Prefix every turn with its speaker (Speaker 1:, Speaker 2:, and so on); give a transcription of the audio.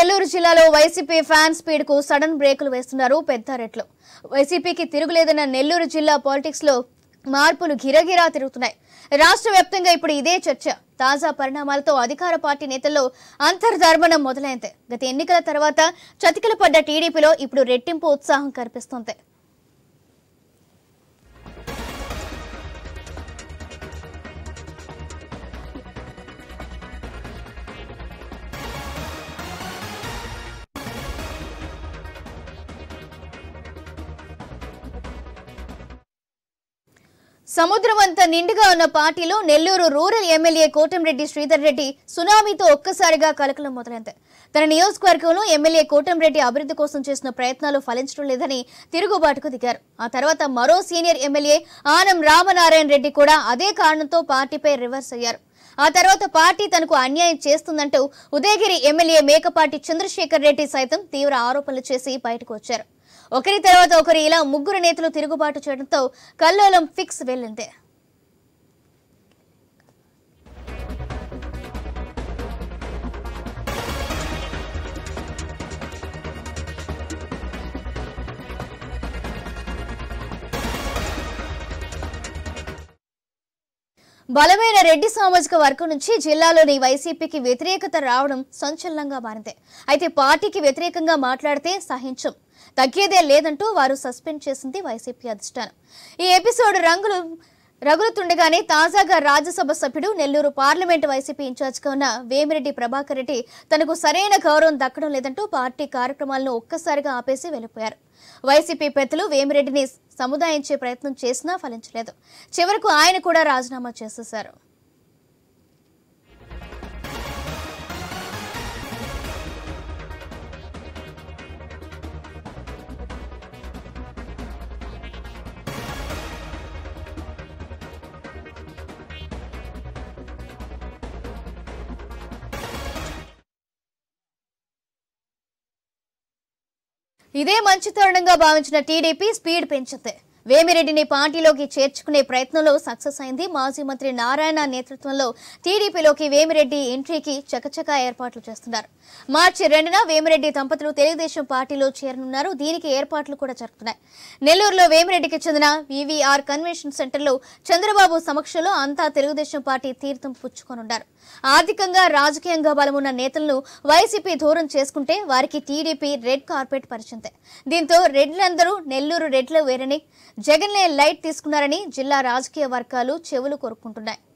Speaker 1: నెల్లూరు జిల్లాలో YCP fan speed కు sudden బ్రేకులు వేస్తున్నారు పెద్దారెట్లు వైసీపీకి తిరుగులేదన్న నెల్లూరు జిల్లా పాలిటిక్స్ లో మార్పులు గిరగిరా తిరుగుతున్నాయి రాష్ట్ర వ్యాప్తంగా ఇప్పుడు ఇదే చర్చ తాజా పరిణామాలతో అధికార పార్టీ నేతల్లో అంతర్ధర్మణం మొదలైంది గత ఎన్నికల తర్వాత చతికిల పడ్డ టీడీపీలో ఇప్పుడు రెట్టింపు ఉత్సాహం కనిపిస్తోంది సముద్రం అంతా నిండుగా ఉన్న పార్టీలో నెల్లూరు రూరల్ ఎమ్మెల్యే కోటంరెడ్డి శ్రీధర్ రెడ్డి సునామీతో ఒక్కసారిగా కలకలం మొదలైంది తన నియోజకవర్గంలో ఎమ్మెల్యే కోటంరెడ్డి అభివృద్ధి కోసం చేసిన ప్రయత్నాలు ఫలించడం లేదని తిరుగుబాటుకు దిగారు ఆ తర్వాత మరో సీనియర్ ఎమ్మెల్యే ఆనం రామనారాయణ రెడ్డి కూడా అదే కారణంతో పార్టీపై రివర్స్ అయ్యారు ఆ తర్వాత పార్టీ తనకు అన్యాయం చేస్తుందంటూ ఉదయగిరి ఎమ్మెల్యే మేకపాటి చంద్రశేఖర్ రెడ్డి సైతం తీవ్ర ఆరోపణలు చేసి బయటకు వచ్చారు ఒకరి తర్వాత ఒకరు ఇలా ముగ్గురు నేతలు తిరుగుబాటు చేయడంతో కల్లోలం ఫిక్స్ వెళ్ళింది బలమైన రెడ్డి సామాజిక వర్గం నుంచి జిల్లాలోని వైసీపీకి వ్యతిరేకత రావడం సంచలనంగా మారింది అయితే పార్టీకి వ్యతిరేకంగా మాట్లాడితే సహించం తగ్గేదే లేదంటూ వారు సస్పెండ్ చేసింది వైసీపీ అధిష్టానం ఈ ఎపిసోడ్ రంగులు రగులుతుండగానే తాజాగా రాజ్యసభ సభ్యుడు నెల్లూరు పార్లమెంటు వైసీపీ ఇన్ఛార్జిగా ఉన్న వేమిరెడ్డి ప్రభాకర్ రెడ్డి తనకు సరైన గౌరవం దక్కడం లేదంటూ పార్టీ కార్యక్రమాలను ఒక్కసారిగా ఆపేసి వెళ్లిపోయారు వైసీపీ పెద్దలు వేమిరెడ్డిని సముదాయించే ప్రయత్నం చేసినా ఫలించలేదు చివరకు ఆయన కూడా రాజీనామా చేసేశారు ఇదే మంచి తరుణంగా భావించిన టీడీపీ స్పీడ్ పెంచింది వేమిరెడ్డిని పార్టీలోకి చేర్చుకునే ప్రయత్నంలో సక్సెస్ అయింది మాజీ మంత్రి నారాయణ నేతృత్వంలో టీడీపీలోకి వేమిరెడ్డి ఎంట్రీకి చకచకా ఏర్పాట్లు చేస్తున్నారు మార్చి రెండున వేమిరెడ్డి దంపతులు తెలుగుదేశం పార్టీలో చేరనున్నారు దీనికి ఏర్పాట్లు కూడా జరుగుతున్నాయి నెల్లూరులో వేమిరెడ్డికి చెందిన వివిఆర్ కన్వెన్షన్ సెంటర్లో చంద్రబాబు సమక్షంలో అంతా తెలుగుదేశం పార్టీ తీర్థం పుచ్చుకోనున్నారు ఆర్థికంగా రాజకీయంగా బలమున్న నేతలను వైసీపీ దూరం చేసుకుంటే వారికి టీడీపీ రెడ్ కార్పెట్ పరిచింది దీంతో రెడ్లందరూ నెల్లూరు రెడ్లు వేరని జగన్లే లైట్ తీసుకున్నారని జిల్లా రాజకీయ వర్గాలు చెవులు కొరుక్కుంటున్నాయి